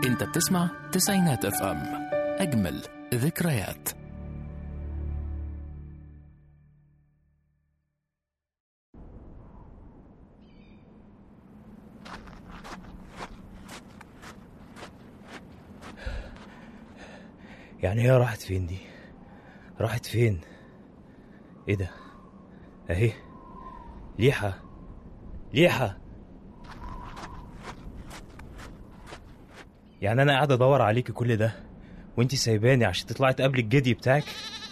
انت بتسمع تسعينات اف ام اجمل ذكريات يعني هي راحت فين دي راحت فين ايه ده اهي ليحة ليحة يعني انا قاعد ادور عليكي كل ده وانتي سايباني عشان تطلعي تقابلي الجدي بتاعك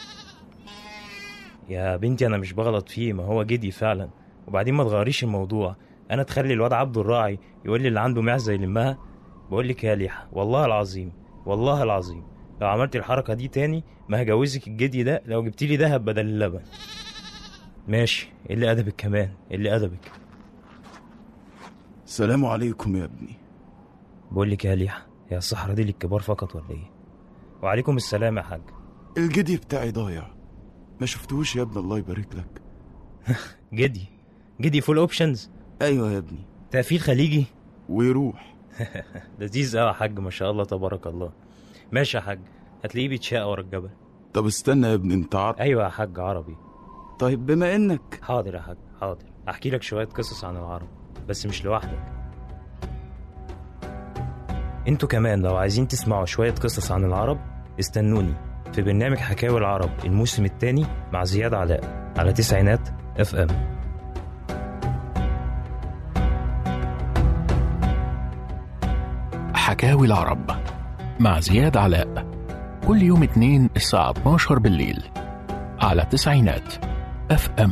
يا بنتي انا مش بغلط فيه ما هو جدي فعلا وبعدين ما تغيريش الموضوع انا تخلي الواد عبده الراعي يقول لي اللي عنده معزه يلمها بقول لك يا ليحة والله العظيم والله العظيم لو عملت الحركه دي تاني ما هجوزك الجدي ده لو جبتي لي دهب بدل اللبن ماشي إيه اللي ادبك كمان إيه اللي ادبك السلام عليكم يا ابني بقول لك يا ليحة يا الصحراء دي للكبار فقط ولا ايه وعليكم السلام يا حاج الجدي بتاعي ضايع ما شفتوش يا ابني الله يبارك لك جدي جدي فول اوبشنز ايوه يا ابني تقفيل خليجي ويروح لذيذ قوي يا حاج ما شاء الله تبارك الله ماشي يا حاج هتلاقيه بيتشاق ورا الجبل طب استنى يا ابني انت عارف ايوه يا حاج عربي طيب بما انك حاضر يا حاج حاضر احكي لك شويه قصص عن العرب بس مش لوحدك انتوا كمان لو عايزين تسمعوا شويه قصص عن العرب استنوني في برنامج حكاوي العرب الموسم الثاني مع زياد علاء على تسعينات اف ام حكاوي العرب مع زياد علاء كل يوم اثنين الساعة 12 بالليل على تسعينات اف ام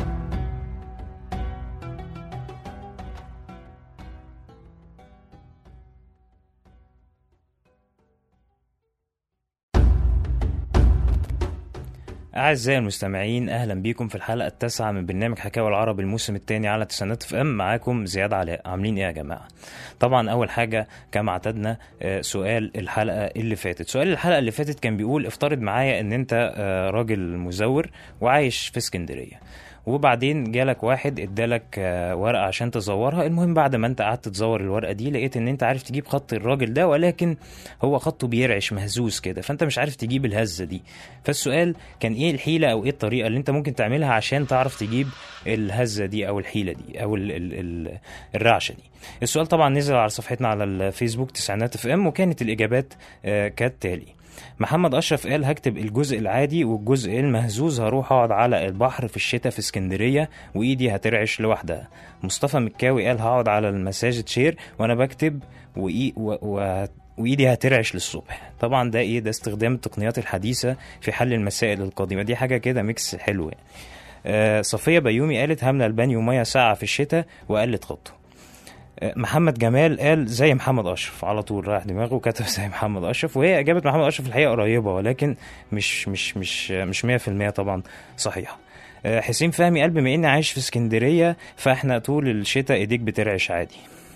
أعزائي المستمعين أهلا بيكم في الحلقة التاسعة من برنامج حكاوي العرب الموسم الثاني على تسعينات اف ام معاكم زياد علاء عاملين إيه يا جماعة؟ طبعا أول حاجة كما اعتدنا آه، سؤال الحلقة اللي فاتت، سؤال الحلقة اللي فاتت كان بيقول افترض معايا إن أنت آه، راجل مزور وعايش في اسكندرية وبعدين جالك واحد ادالك آه، ورقه عشان تزورها المهم بعد ما انت قعدت تزور الورقه دي لقيت ان انت عارف تجيب خط الراجل ده ولكن هو خطه بيرعش مهزوز كده فانت مش عارف تجيب الهزه دي فالسؤال كان ايه الحيله او ايه الطريقه اللي انت ممكن تعملها عشان تعرف تجيب الهزه دي او الحيله دي او ال ال ال الرعشه دي السؤال طبعا نزل على صفحتنا على الفيسبوك تسعينات اف ام وكانت الاجابات آه، كالتالي محمد اشرف قال هكتب الجزء العادي والجزء المهزوز هروح اقعد على البحر في الشتاء في اسكندريه وايدي هترعش لوحدها مصطفى مكاوي قال هقعد على المساجد شير وانا بكتب وإي و... و... وايدي هترعش للصبح طبعا ده ايه ده استخدام التقنيات الحديثه في حل المسائل القديمه دي حاجه كده ميكس حلو يعني آه صفيه بيومي قالت هملى البانيو ميه ساقعه في الشتاء وقلت خطه آه، محمد جمال قال زي محمد اشرف على طول راح دماغه وكتب زي محمد اشرف وهي اجابه محمد اشرف الحقيقه قريبه ولكن مش مش مش مش 100% طبعا صحيحه آه، حسين فهمي قال بما اني عايش في اسكندريه فاحنا طول الشتاء ايديك بترعش عادي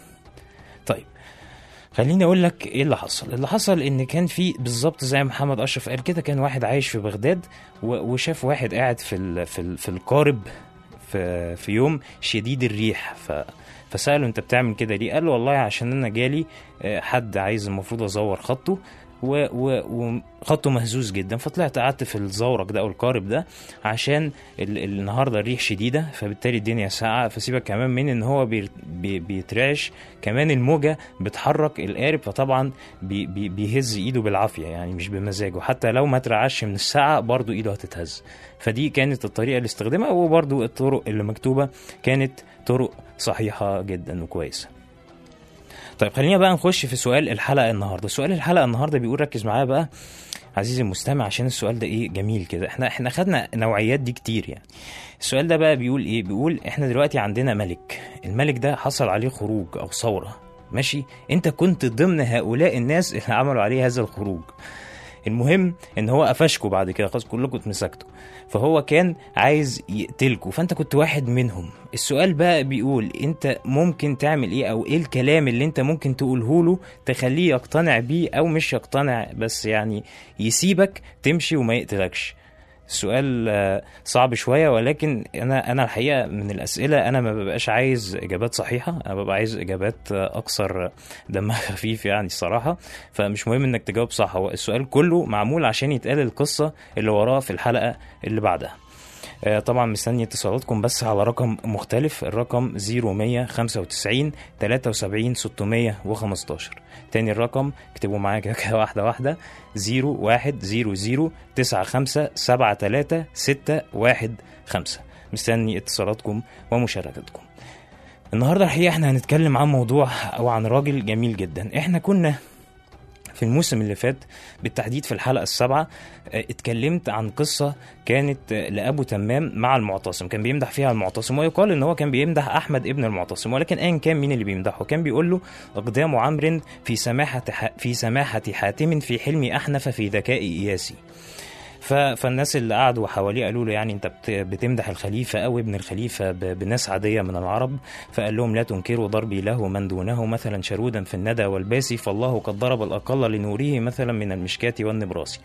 طيب خليني اقول لك ايه اللي حصل اللي حصل ان كان في بالظبط زي ما محمد اشرف قال كده كان واحد عايش في بغداد و- وشاف واحد قاعد في ال في ال في القارب في في يوم شديد الريح ف فساله انت بتعمل كده ليه؟ قال له والله عشان انا جالي آه، حد عايز المفروض ازور خطه و- و- وخطه مهزوز جدا فطلعت قعدت في الزورق ده او القارب ده عشان ال- النهارده الريح شديده فبالتالي الدنيا ساقعه فسيبك كمان من ان هو بي- بي- بيترعش كمان الموجه بتحرك القارب فطبعا بي بي بيهز ايده بالعافيه يعني مش بمزاجه حتى لو ما ترعش من الساعه برضه ايده هتتهز فدي كانت الطريقه اللي استخدمها وبرضه الطرق اللي مكتوبه كانت طرق صحيحه جدا وكويسه طيب خلينا بقى نخش في سؤال الحلقه النهارده سؤال الحلقه النهارده بيقول ركز معايا بقى عزيزي المستمع عشان السؤال ده ايه جميل كده احنا احنا خدنا نوعيات دي كتير يعني السؤال ده بقى بيقول ايه بيقول احنا دلوقتي عندنا ملك الملك ده حصل عليه خروج او ثوره ماشي انت كنت ضمن هؤلاء الناس اللي عملوا عليه هذا الخروج المهم ان هو قفشكوا بعد كده خلاص كلكم اتمسكتوا فهو كان عايز يقتلكوا فانت كنت واحد منهم السؤال بقى بيقول انت ممكن تعمل ايه او ايه الكلام اللي انت ممكن تقوله له تخليه يقتنع بيه او مش يقتنع بس يعني يسيبك تمشي وما يقتلكش السؤال آه، صعب شويه ولكن انا انا الحقيقه من الاسئله انا ما ببقاش عايز اجابات صحيحه انا ببقى عايز اجابات آه، اكثر دمها خفيف يعني الصراحه فمش مهم انك تجاوب صح هو السؤال كله معمول عشان يتقال القصه اللي وراها في الحلقه اللي بعدها آه، طبعا مستني اتصالاتكم بس على رقم مختلف الرقم 0195 73 615 تاني الرقم اكتبوا معايا كده كده واحدة واحدة 0100 95 73 615 مستني اتصالاتكم ومشاركتكم النهارده الحقيقة احنا هنتكلم عن موضوع او عن راجل جميل جدا احنا كنا في الموسم اللي فات بالتحديد في الحلقة السابعة آه، اتكلمت عن قصة كانت آه، لأبو تمام مع المعتصم كان بيمدح فيها المعتصم ويقال ان هو كان بيمدح أحمد ابن المعتصم ولكن أيا كان مين اللي بيمدحه كان بيقول له أقدام عمرو في سماحة ح... في سماحة حاتم في حلم أحنف في ذكاء إياسي ف... فالناس اللي قعدوا حواليه قالوا له يعني انت بت... بتمدح الخليفه او ابن الخليفه ب... بناس عاديه من العرب فقال لهم لا تنكروا ضربي له من دونه مثلا شرودا في الندى والباسي فالله قد ضرب الاقل لنوره مثلا من المشكاه والنبراس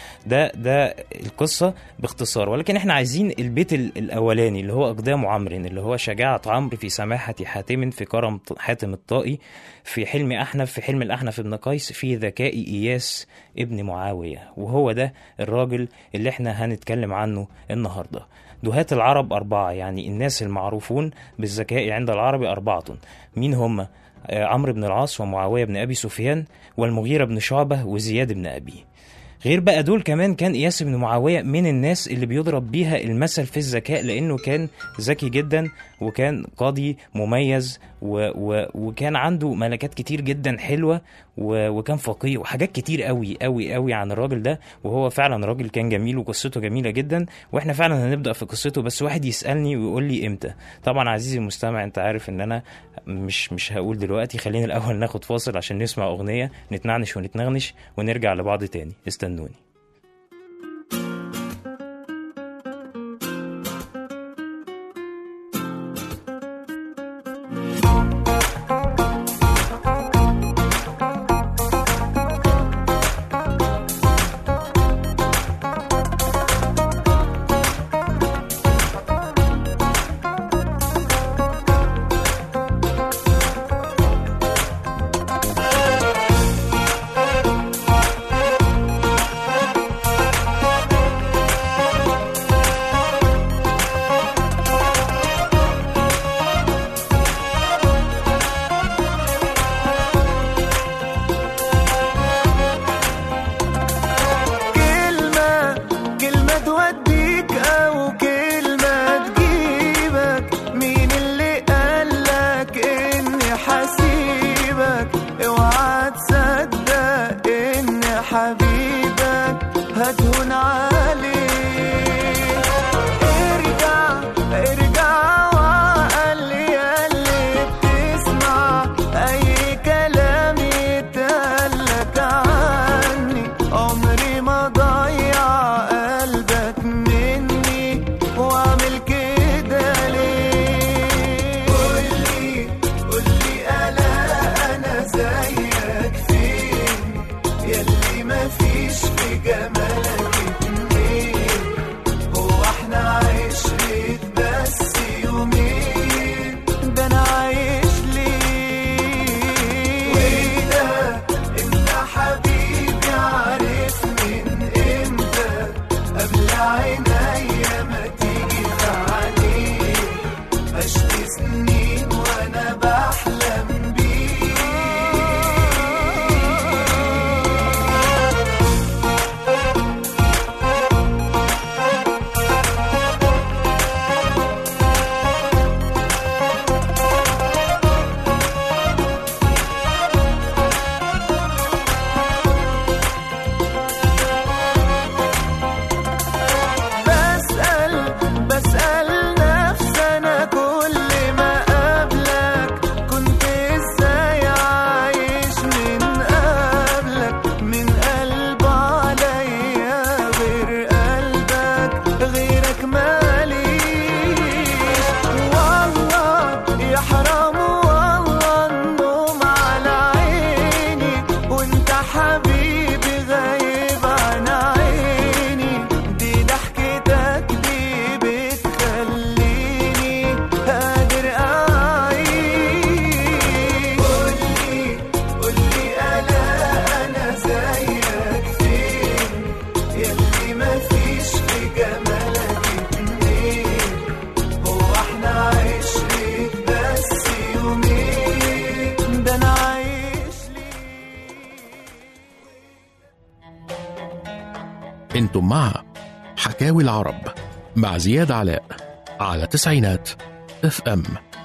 ده ده القصة باختصار ولكن احنا عايزين البيت ال- الأولاني اللي هو أقدام عمرو اللي هو شجاعة عمرو في سماحة حاتم في كرم ط- حاتم الطائي في حلم أحنف في حلم الأحنف ابن قيس في ذكاء إياس ابن معاوية وهو ده الراجل اللي احنا هنتكلم عنه النهاردة دهاة العرب أربعة يعني الناس المعروفون بالذكاء عند العرب أربعة مين هم؟ آه، عمرو بن العاص ومعاوية بن أبي سفيان والمغيرة بن شعبة وزياد بن أبي غير بقى دول كمان كان اياس بن معاويه من الناس اللي بيضرب بيها المثل في الذكاء لانه كان ذكي جدا وكان قاضي مميز و و وكان عنده ملكات كتير جدا حلوه و وكان فقيه وحاجات كتير قوي قوي قوي عن الراجل ده وهو فعلا راجل كان جميل وقصته جميله جدا واحنا فعلا هنبدا في قصته بس واحد يسالني ويقول لي امتى طبعا عزيزي المستمع انت عارف ان انا مش مش هقول دلوقتي خلينا الاول ناخد فاصل عشان نسمع اغنيه نتنعنش ونتنغنش ونرجع لبعض تاني استنوني Thank انتم مع حكاوي العرب مع زياد علاء على تسعينات اف ام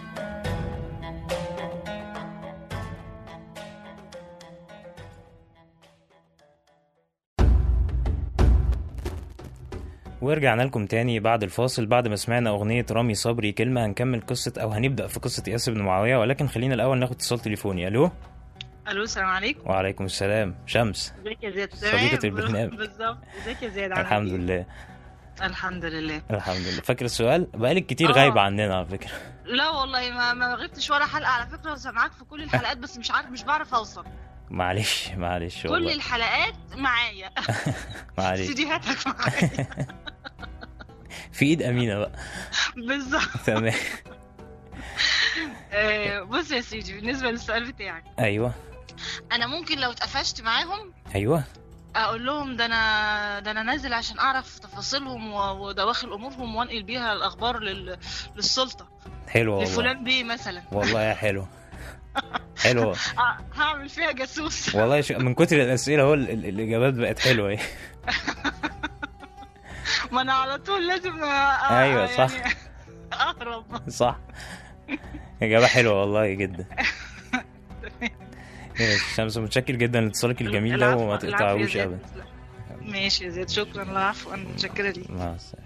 ورجعنا لكم تاني بعد الفاصل بعد ما سمعنا أغنية رامي صبري كلمة هنكمل قصة أو هنبدأ في قصة إياس بن معاوية ولكن خلينا الأول ناخد اتصال تليفوني ألو الو السلام عليكم وعليكم السلام شمس ازيك يا زياد صديقة تمام؟ البرنامج. بالظبط ازيك يا زياد عامل الحمد إيه؟ لله الحمد لله الحمد لله فاكر السؤال بقالك كتير آه. غايبة عننا على فكرة لا والله ما ما غبتش ولا حلقه على فكره سامعاك في كل الحلقات بس مش عارف مش بعرف اوصل معلش معلش كل والله الحلقات معايا معلش سيديهاتك معايا في ايد امينه بقى بالظبط تمام آه، بص يا سيدي بالنسبه للسؤال بتاعك ايوه انا ممكن لو اتقفشت معاهم ايوه اقول لهم ده انا ده انا نازل عشان اعرف تفاصيلهم و- ودواخل امورهم وانقل بيها الاخبار لل... للسلطه حلو والله لفلان بيه مثلا والله يا حلو حلو آه، هعمل فيها جاسوس والله شو من كتر الاسئله هو ال- ال- الاجابات بقت حلوه ايه ما انا على طول لازم أ- أ- أيوة، صح. يعني اهرب صح اجابه حلوه والله جدا ماشي شمس متشكر جدا لاتصالك الجميل ده العفو- وما العفو يا تقطعوش زياد. ابدا ماشي يا زياد شكرا العفو انا متشكره ليك مع السلامه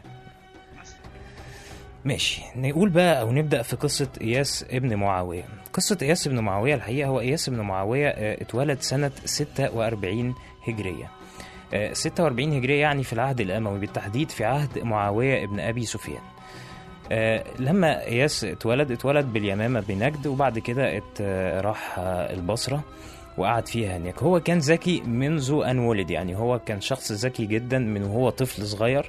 ماشي نقول بقى او نبدا في قصه اياس ابن معاويه قصه اياس ابن معاويه الحقيقه هو اياس ابن معاويه آه، اتولد سنه 46 هجريه آه، 46 هجريه يعني في العهد الاموي بالتحديد في عهد معاويه ابن ابي سفيان آه، لما اياس اتولد اتولد باليمامه بنجد وبعد كده ات آه، راح آه، البصره وقعد فيها هناك هو كان ذكي منذ ان ولد يعني هو كان شخص ذكي جدا من وهو طفل صغير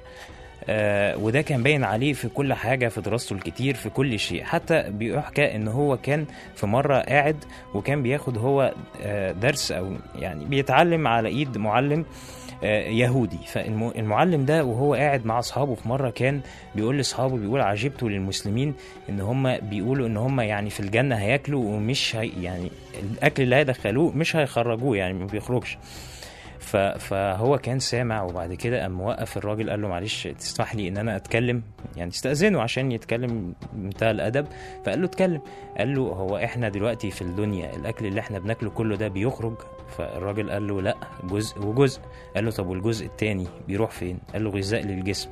آه وده كان باين عليه في كل حاجة في دراسته الكتير في كل شيء حتى بيحكى ان هو كان في مرة قاعد وكان بياخد هو آه درس او يعني بيتعلم على ايد معلم آه يهودي فالمعلم ده وهو قاعد مع اصحابه في مرة كان بيقول لاصحابه بيقول عجبت للمسلمين ان هم بيقولوا ان هم يعني في الجنة هياكلوا ومش هي يعني الاكل اللي هيدخلوه مش هيخرجوه يعني ما بيخرجش ف- فهو كان سامع وبعد كده قام موقف الراجل قال له معلش تسمح لي ان انا اتكلم يعني استاذنه عشان يتكلم بمنتهى الادب فقال له اتكلم قال له هو احنا دلوقتي في الدنيا الاكل اللي احنا بناكله كله ده بيخرج فالراجل قال له لا جزء وجزء قال له طب والجزء التاني بيروح فين قال له غذاء للجسم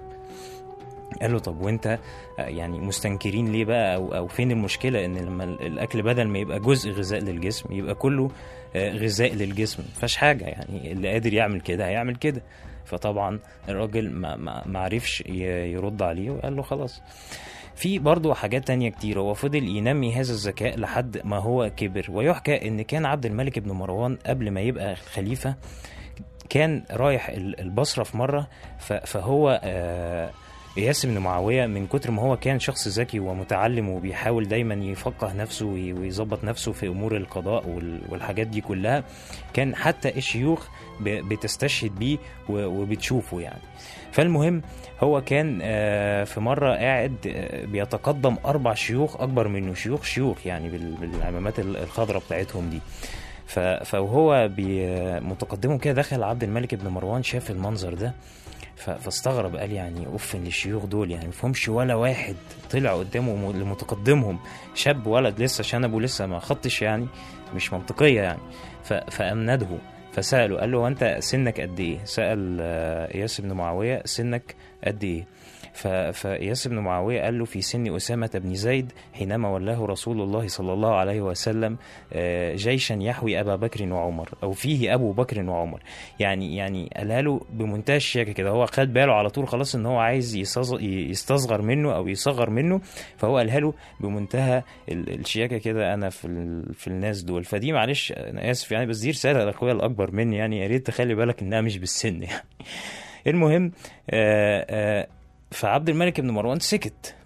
قال له طب وانت آه، يعني مستنكرين ليه بقى او او فين المشكله ان لما ال- الاكل بدل ما يبقى جزء غذاء للجسم يبقى كله آه، غذاء للجسم مفيهاش حاجه يعني اللي قادر يعمل كده هيعمل كده فطبعا الراجل ما ما ما عرفش ي- يرد عليه وقال له خلاص في برضه حاجات تانية كتير هو فضل ينمي هذا الذكاء لحد ما هو كبر ويحكى ان كان عبد الملك بن مروان قبل ما يبقى خليفة كان رايح ال- البصرة في مرة ف- فهو آه، إياس بن معاوية من كتر ما هو كان شخص ذكي ومتعلم وبيحاول دايما يفقه نفسه وي- ويظبط نفسه في أمور القضاء وال- والحاجات دي كلها كان حتى الشيوخ ب- بتستشهد بيه و- وبتشوفه يعني فالمهم هو كان آه، في مرة قاعد آه، بيتقدم أربع شيوخ أكبر منه شيوخ شيوخ يعني بال- بالعمامات ال- الخضراء بتاعتهم دي ف- فهو بي- متقدمهم كده دخل عبد الملك بن مروان شاف المنظر ده ف- فاستغرب قال يعني اوف للشيوخ دول يعني مفهمش ولا واحد طلع قدامه م- لمتقدمهم شاب ولد لسه شنبه لسه ما خطش يعني مش منطقيه يعني ف- فامنده فساله قال له هو انت سنك قد ايه؟ سال آه، اياس بن معاويه سنك قد ايه؟ ف- فإياس بن معاوية قال له في سن أسامة بن زيد حينما ولاه رسول الله صلى الله عليه وسلم آه، جيشا يحوي أبا بكر وعمر أو فيه أبو بكر وعمر يعني يعني قالها له بمنتهى الشياكة كده هو خد باله على طول خلاص إن هو عايز يصغ- يستصغر منه أو يصغر منه فهو قالها له بمنتهى ال- الشياكة كده أنا في ال- في الناس دول فدي معلش أنا آسف يعني بس دي رسالة لأخويا الأكبر مني يعني يا ريت تخلي بالك إنها مش بالسن يعني المهم آه آه فعبد الملك بن مروان سكت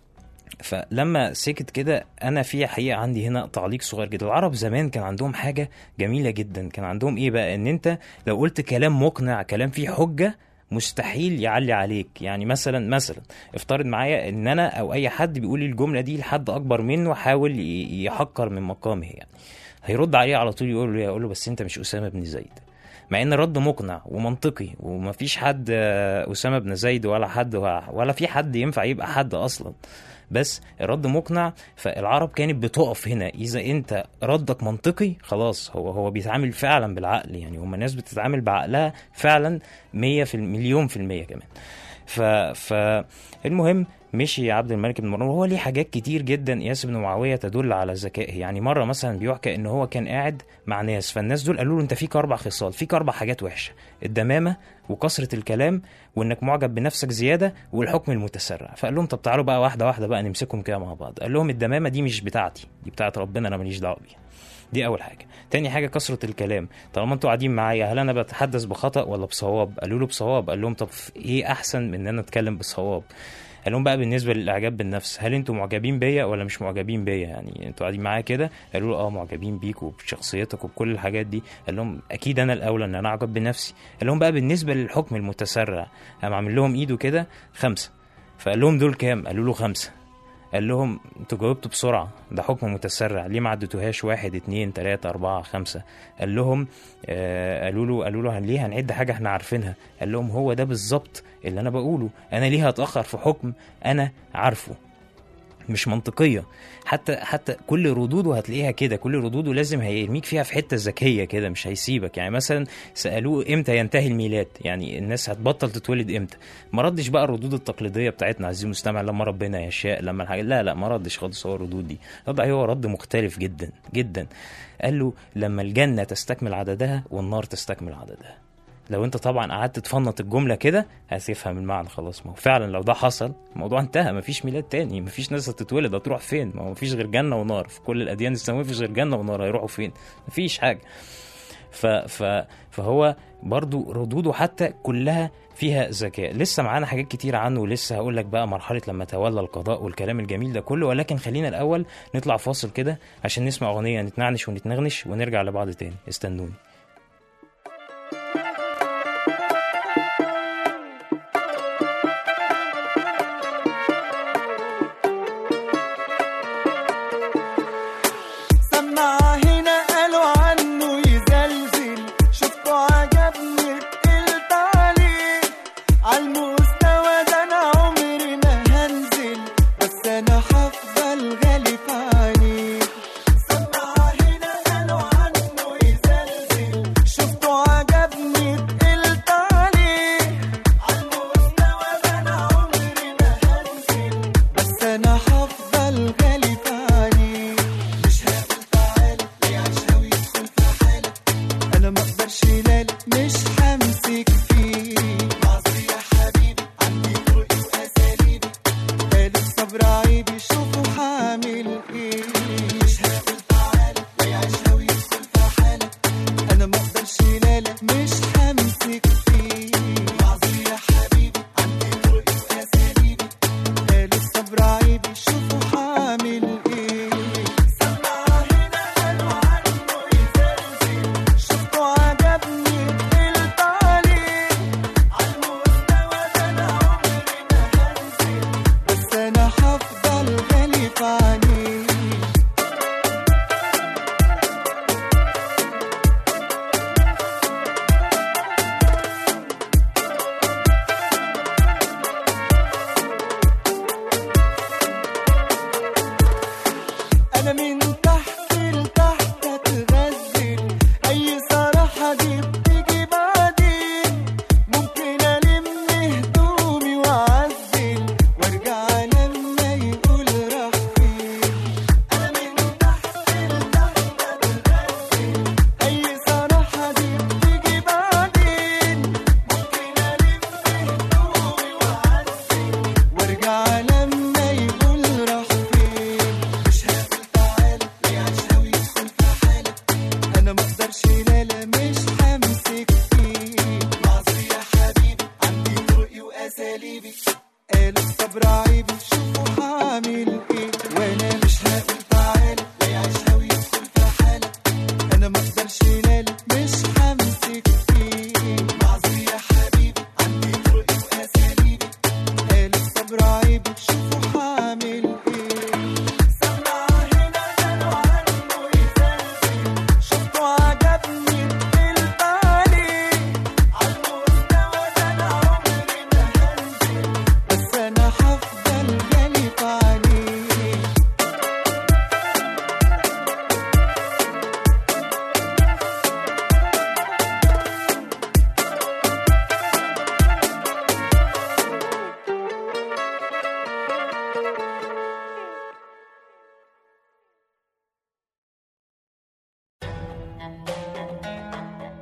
فلما سكت كده انا في حقيقه عندي هنا تعليق صغير جدا العرب زمان كان عندهم حاجه جميله جدا كان عندهم ايه بقى ان انت لو قلت كلام مقنع كلام فيه حجه مستحيل يعلي عليك يعني مثلا مثلا افترض معايا ان انا او اي حد بيقول لي الجمله دي لحد اكبر منه حاول ي- يحقر من مقامه يعني هيرد عليه على طول يقول له يقول له بس انت مش اسامه بن زيد مع ان الرد مقنع ومنطقي ومفيش حد آه، اسامه بن زيد ولا حد ولا في حد ينفع يبقى حد اصلا بس الرد مقنع فالعرب كانت بتقف هنا اذا انت ردك منطقي خلاص هو هو بيتعامل فعلا بالعقل يعني هم ناس بتتعامل بعقلها فعلا مية في المليون في المية كمان ف فالمهم مشي عبد الملك بن مروان وهو ليه حاجات كتير جدا اياس بن معاويه تدل على ذكائه يعني مره مثلا بيحكى ان هو كان قاعد مع ناس فالناس دول قالوا له انت فيك اربع خصال فيك اربع حاجات وحشه الدمامه وكثره الكلام وانك معجب بنفسك زياده والحكم المتسرع فقال لهم طب تعالوا بقى واحده واحده بقى نمسكهم كده مع بعض قال لهم الدمامه دي مش بتاعتي دي بتاعت ربنا انا ماليش دعوه بيها دي اول حاجه تاني حاجه كثره الكلام طالما انتوا قاعدين معايا هل انا بتحدث بخطا ولا بصواب قالوا له بصواب قال لهم طب ايه احسن من ان انا اتكلم بصواب قال لهم بقى بالنسبه للاعجاب بالنفس هل انتوا معجبين بيا ولا مش معجبين بيا يعني انتوا قاعدين معايا كده قالوا له اه معجبين بيك وبشخصيتك وبكل الحاجات دي قال لهم اكيد انا الاولى ان انا اعجب بنفسي قال لهم بقى بالنسبه للحكم المتسرع قام عامل لهم ايده كده خمسه فقال لهم دول كام قالوا له خمسه قال لهم انتوا جاوبتوا بسرعة ده حكم متسرع ليه ما عدتوهاش واحد اتنين تلاتة أربعة خمسة قال لهم آه قالوا له قالوا له ليه هنعد حاجة احنا عارفينها قال لهم هو ده بالظبط اللي أنا بقوله أنا ليه هتأخر في حكم أنا عارفه مش منطقيه حتى حتى كل ردوده هتلاقيها كده كل ردوده لازم هيرميك فيها في حته ذكيه كده مش هيسيبك يعني مثلا سالوه امتى ينتهي الميلاد يعني الناس هتبطل تتولد امتى ما ردش بقى الردود التقليديه بتاعتنا عزيزي المستمع لما ربنا يشاء لما الحاجة لا لا ما ردش خالص هو الردود دي رد هو رد مختلف جدا جدا قال له لما الجنه تستكمل عددها والنار تستكمل عددها لو انت طبعا قعدت تفنط الجمله كده هتفهم المعنى خلاص ما هو فعلا لو ده حصل الموضوع انتهى مفيش ميلاد تاني مفيش ناس هتتولد هتروح فين ما هو مفيش غير جنه ونار في كل الاديان السماويه مفيش غير جنه ونار هيروحوا فين مفيش حاجه ف ف فهو برضو ردوده حتى كلها فيها ذكاء لسه معانا حاجات كتير عنه ولسه هقول لك بقى مرحله لما تولى القضاء والكلام الجميل ده كله ولكن خلينا الاول نطلع فاصل كده عشان نسمع اغنيه نتنعنش ونتنغنش ونرجع لبعض تاني استنوني سمع هنا قالوا عنه يزلزل شفته عجبني قلت عليه عالمستوى ده انا عمري ما هنزل بس انا هفضل غالي في عينيه سمع هنا قالوا عنه يزلزل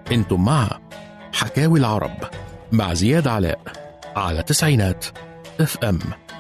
انتم مع حكاوي العرب مع زياد علاء على تسعينات اف ام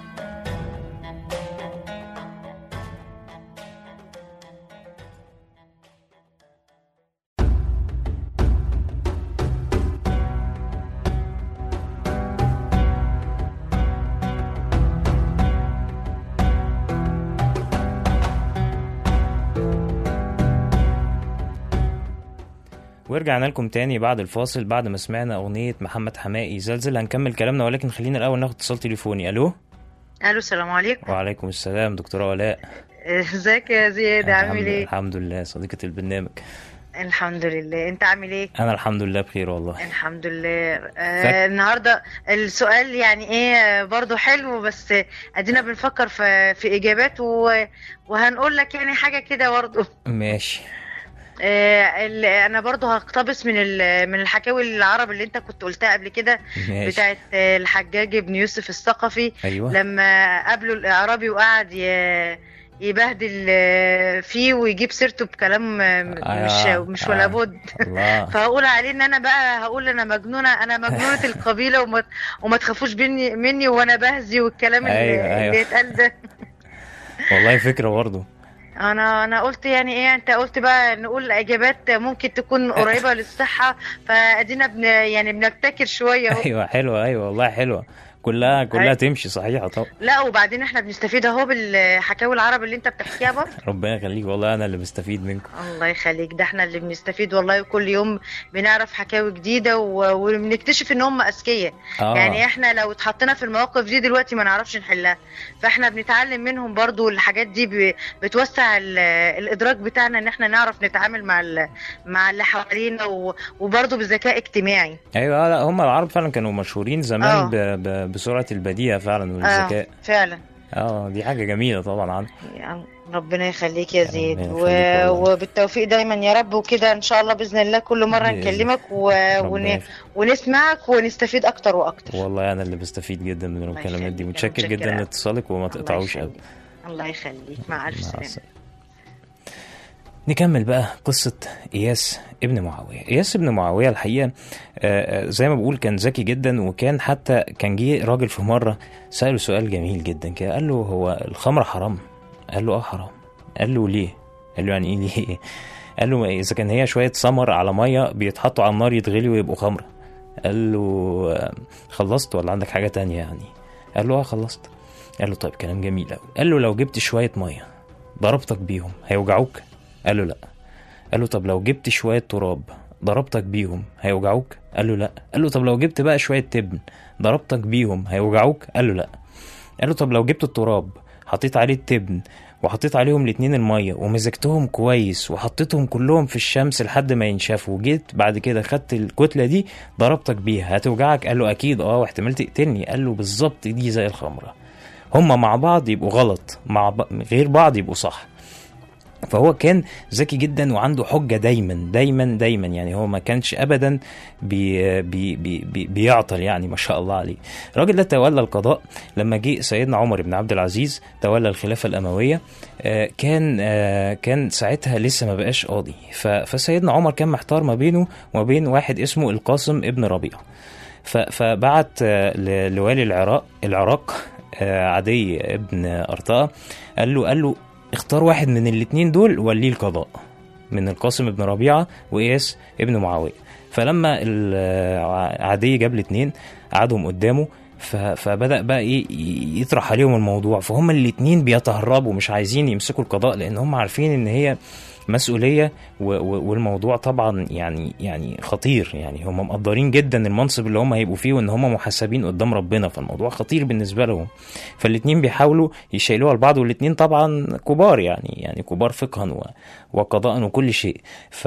ورجعنا لكم تاني بعد الفاصل بعد ما سمعنا أغنية محمد حمائي زلزل هنكمل كلامنا ولكن خلينا الأول ناخد اتصال تليفوني ألو الو السلام عليكم وعليكم السلام دكتورة ولاء ازيك يا زياد عامل الحمد, ايه الحمد لله صديقة البرنامج الحمد لله انت عامل ايه أنا الحمد لله بخير والله الحمد لله فك- آه النهارده السؤال يعني ايه آه، برضو حلو بس ادينا بنفكر في في اجابات و- وهنقول لك يعني حاجه كده برضو ماشي آه ال- انا برضو هقتبس من ال- من الحكاوي العرب اللي انت كنت قلتها قبل كده ماشي بتاعت آه، الحجاج بن يوسف الثقفي أيوه لما قابله الاعرابي وقعد ي- يبهدل آه، فيه ويجيب سيرته بكلام آه، مش آه، مش آه. ولا بد الله فهقول عليه ان انا بقى هقول انا مجنونه انا مجنونه القبيله وما وما تخافوش مني مني وانا بهزي والكلام اللي, أيوة، أيوة. اللي يتقال ده والله فكرة برضه انا انا قلت يعني ايه انت قلت بقى نقول اجابات ممكن تكون قريبه للصحه فادينا بن يعني بنبتكر شويه اهو أيوه حلوة أيوه والله حلوة كلها كلها أيوة. تمشي صحيحة طبعا لا وبعدين احنا بنستفيد اهو بالحكاوي العرب اللي انت بتحكيها برضه ربنا يخليك والله أنا اللي بستفيد منكم الله يخليك ده احنا اللي بنستفيد والله كل يوم بنعرف حكاوي جديده و... وبنكتشف ان هم اذكياء آه يعني احنا لو اتحطينا في المواقف دي دلوقتي ما نعرفش نحلها فاحنا بنتعلم منهم برضو الحاجات دي ب... بتوسع ال... الادراك بتاعنا ان احنا نعرف نتعامل مع ال... مع اللي حوالينا و... وبرضو بذكاء اجتماعي ايوه لا هم العرب فعلا كانوا مشهورين زمان آه. ب... ب... بسرعه البديهه فعلا اه والذكاء فعلا اه دي حاجه جميله طبعا عنه يعني ربنا يخليك يا زيد ربنا و... يخليك والله. وبالتوفيق دايما يا رب وكده ان شاء الله باذن الله كل مره بإذن. نكلمك و... ربنا ون... يخليك. ونسمعك ونستفيد اكتر واكتر والله انا اللي بستفيد جدا من الله المكالمات دي يخليك، متشكر أنا جدا متشكرة. لاتصالك وما تقطعوش الله ابدا يخليك. الله يخليك مع الف مع سلامه السلامة. نكمل بقى قصة إياس ابن معاوية إياس ابن معاوية الحقيقة آه، آه، زي ما بقول كان ذكي جدا وكان حتى كان جه راجل في مرة سأله سؤال جميل جدا كده قال له هو الخمر حرام قال له اه حرام قال له ليه قال له يعني ايه ليه قال له اذا كان هي شوية سمر على مية بيتحطوا على النار يتغلوا ويبقوا خمرة قال له آه، خلصت ولا عندك حاجة تانية يعني قال له اه خلصت قال له طيب كلام جميل قوي قال له لو جبت شوية مية ضربتك بيهم هيوجعوك قال له لا قال له طب لو جبت شوية تراب ضربتك بيهم هيوجعوك قال له لا قال له طب لو جبت بقى شوية تبن ضربتك بيهم هيوجعوك قال له لا قال له طب لو جبت التراب حطيت عليه التبن وحطيت عليهم الاتنين المية ومزجتهم كويس وحطيتهم كلهم في الشمس لحد ما ينشفوا وجيت بعد كده خدت الكتلة دي ضربتك بيها هتوجعك قال له أكيد اه واحتمال تقتلني قال له بالظبط دي زي الخمرة هما مع بعض يبقوا غلط مع ب... غير بعض يبقوا صح فهو كان ذكي جدا وعنده حجة دايما دايما دايما يعني هو ما كانش أبدا بي بي بي بي بيعطل يعني ما شاء الله عليه الراجل ده تولى القضاء لما جه سيدنا عمر بن عبد العزيز تولى الخلافة الأموية آه، كان آه، كان ساعتها لسه ما بقاش قاضي ف- فسيدنا عمر كان محتار ما بينه وما بين واحد اسمه القاسم ابن ربيعة ف- فبعت آه، ل- لوالي العراق العراق آه، عدي ابن أرطاة قال له قال له اختار واحد من الاتنين دول وليه القضاء من القاسم ابن ربيعة وإياس ابن معاوية فلما ال- عدي جاب الاتنين قعدهم قدامه ف- فبدأ بقى ايه ي- يطرح عليهم الموضوع فهم الاتنين بيتهربوا مش عايزين يمسكوا القضاء لان هم عارفين ان هي مسؤولية و- و- والموضوع طبعا يعني يعني خطير يعني هم مقدرين جدا المنصب اللي هم هيبقوا فيه وان هم محاسبين قدام ربنا فالموضوع خطير بالنسبة لهم فالاتنين بيحاولوا يشيلوها لبعض والاتنين طبعا كبار يعني يعني كبار فقها و- وقضاء وكل شيء ف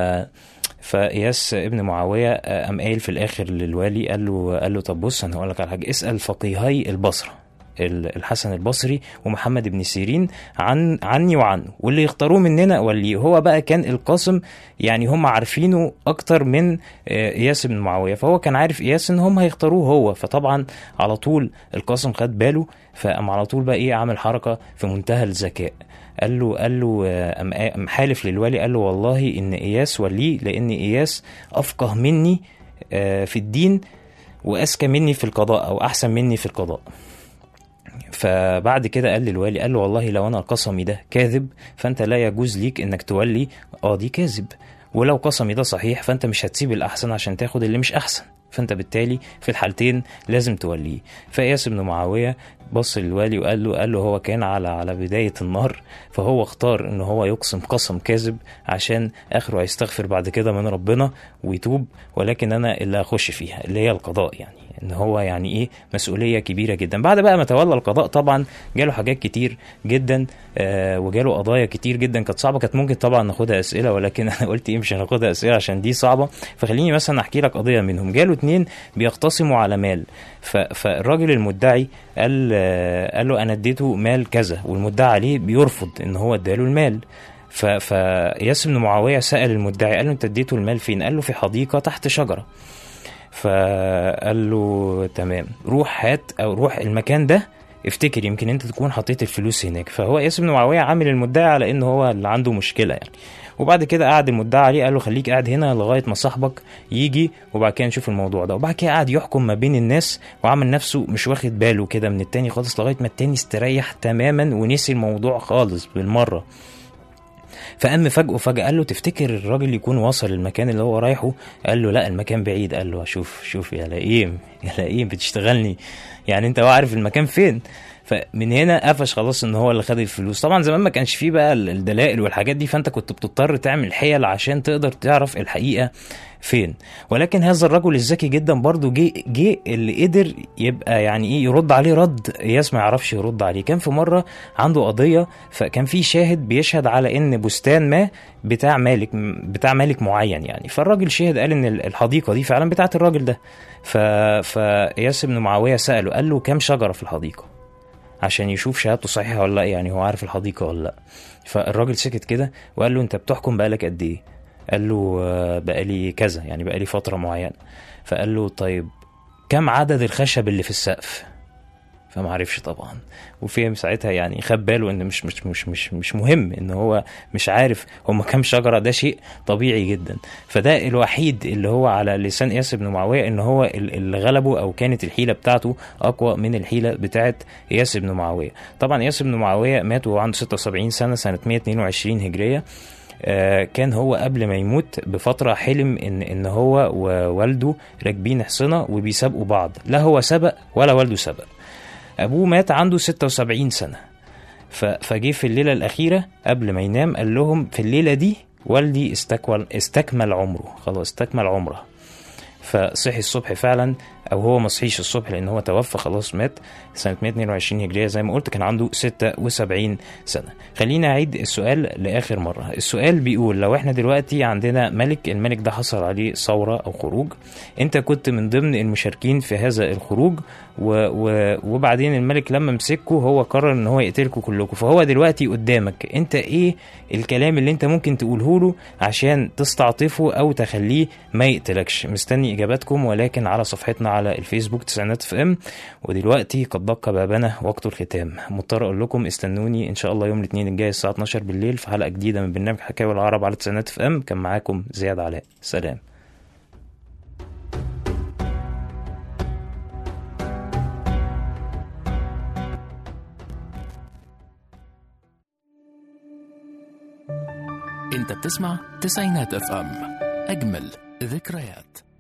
فإياس ابن معاوية آه، قام قايل في الآخر للوالي قال له قال له طب بص أنا هقول لك على حاجة اسأل فقيهي البصرة ال- الحسن البصري ومحمد بن سيرين عن عني وعنه واللي يختاروه مننا واللي هو بقى كان القاسم يعني هم عارفينه اكتر من آه، اياس بن معاويه فهو كان عارف اياس ان هم هيختاروه هو فطبعا على طول القاسم خد باله فقام على طول بقى ايه عامل حركه في منتهى الذكاء قال له قال له آه، قام قام حالف للولي قال له والله ان اياس وليه لان اياس افقه مني آه، في الدين واذكى مني في القضاء او احسن مني في القضاء فبعد كده قال للوالي قال له والله لو انا قسمي ده كاذب فانت لا يجوز ليك انك تولي قاضي كاذب ولو قسمي ده صحيح فانت مش هتسيب الاحسن عشان تاخد اللي مش احسن فانت بالتالي في الحالتين لازم توليه فاياس بن معاويه بص للوالي وقال له قال له هو كان على على بدايه النار فهو اختار ان هو يقسم قسم كاذب عشان اخره هيستغفر بعد كده من ربنا ويتوب ولكن انا اللي هخش فيها اللي هي القضاء يعني ان هو يعني ايه مسؤوليه كبيره جدا بعد بقى ما تولى القضاء طبعا جاله حاجات كتير جدا آه وجاله قضايا كتير جدا كانت صعبه كانت ممكن طبعا ناخدها اسئله ولكن انا قلت ايه مش هناخدها اسئله عشان دي صعبه فخليني مثلا احكي لك قضيه منهم جاله اتنين بيختصموا على مال ف- فالراجل المدعي قال آه قال له انا اديته مال كذا والمدعي عليه بيرفض ان هو اداله المال ف- فياس بن معاويه سال المدعي قال له انت اديته المال فين قال له في حديقه تحت شجره فقال له تمام روح هات او روح المكان ده افتكر يمكن انت تكون حطيت الفلوس هناك فهو ياس بن معاويه عامل المدعي على ان هو اللي عنده مشكله يعني وبعد كده قعد المدعي عليه قال له خليك قاعد هنا لغايه ما صاحبك يجي وبعد كده نشوف الموضوع ده وبعد كده قعد يحكم ما بين الناس وعمل نفسه مش واخد باله كده من التاني خالص لغايه ما التاني استريح تماما ونسي الموضوع خالص بالمره فقام فجأة فجأة قال له تفتكر الراجل يكون وصل المكان اللي هو رايحه قال له لا المكان بعيد قال له شوف شوف يا لئيم يا لئيم بتشتغلني يعني انت عارف المكان فين فمن هنا قفش خلاص ان هو اللي خد الفلوس طبعا زمان ما كانش فيه بقى ال- الدلائل والحاجات دي فانت كنت بتضطر تعمل حيل عشان تقدر تعرف الحقيقه فين ولكن هذا الرجل الذكي جدا برضه جه جه اللي قدر يبقى يعني ايه يرد عليه رد اياس ما يعرفش يرد عليه كان في مره عنده قضيه فكان في شاهد بيشهد على ان بستان ما بتاع مالك بتاع مالك معين يعني فالراجل شهد قال ان الحديقه دي فعلا بتاعت الراجل ده ف فاياس بن معاويه ساله قال له كام شجره في الحديقه عشان يشوف شهادته صحيحه ولا لا يعني هو عارف الحديقه ولا لا فالراجل سكت كده وقال له انت بتحكم بقالك قد ايه قال له آه، بقالي كذا يعني بقالي فتره معينه فقال له طيب كم عدد الخشب اللي في السقف فما عرفش طبعا وفهم ساعتها يعني خد باله ان مش مش مش مش مش مهم ان هو مش عارف هم كام شجره ده شيء طبيعي جدا فده الوحيد اللي هو على لسان اياس بن معاويه ان هو ال- اللي غلبه او كانت الحيله بتاعته اقوى من الحيله بتاعت اياس بن معاويه طبعا اياس بن معاويه مات وهو عنده 76 سنه سنه 122 هجريه آه، كان هو قبل ما يموت بفترة حلم إن إن هو ووالده راكبين حصنة وبيسابقوا بعض، لا هو سبق ولا والده سبق. أبوه مات عنده 76 سنة. ف- فجه في الليلة الأخيرة قبل ما ينام قال لهم في الليلة دي والدي استكمل استكمل عمره، خلاص استكمل عمره. فصحي الصبح فعلا او هو ما صحيش الصبح لان هو توفى خلاص مات سنه 122 هجريه زي ما قلت كان عنده 76 سنه خلينا اعيد السؤال لاخر مره السؤال بيقول لو احنا دلوقتي عندنا ملك الملك ده حصل عليه ثوره او خروج انت كنت من ضمن المشاركين في هذا الخروج و و وبعدين الملك لما مسكه هو قرر ان هو يقتلكم كلكم فهو دلوقتي قدامك انت ايه الكلام اللي انت ممكن تقوله له عشان تستعطفه او تخليه ما يقتلكش مستني اجاباتكم ولكن على صفحتنا على الفيسبوك تسعينات اف ام ودلوقتي قد دق بابنا وقت الختام مضطر اقول لكم استنوني ان شاء الله يوم الاثنين الجاي الساعه 12 بالليل في حلقه جديده من برنامج حكاوي العرب على تسعينات اف ام كان معاكم زياد علاء سلام انت بتسمع تسعينات اف ام اجمل ذكريات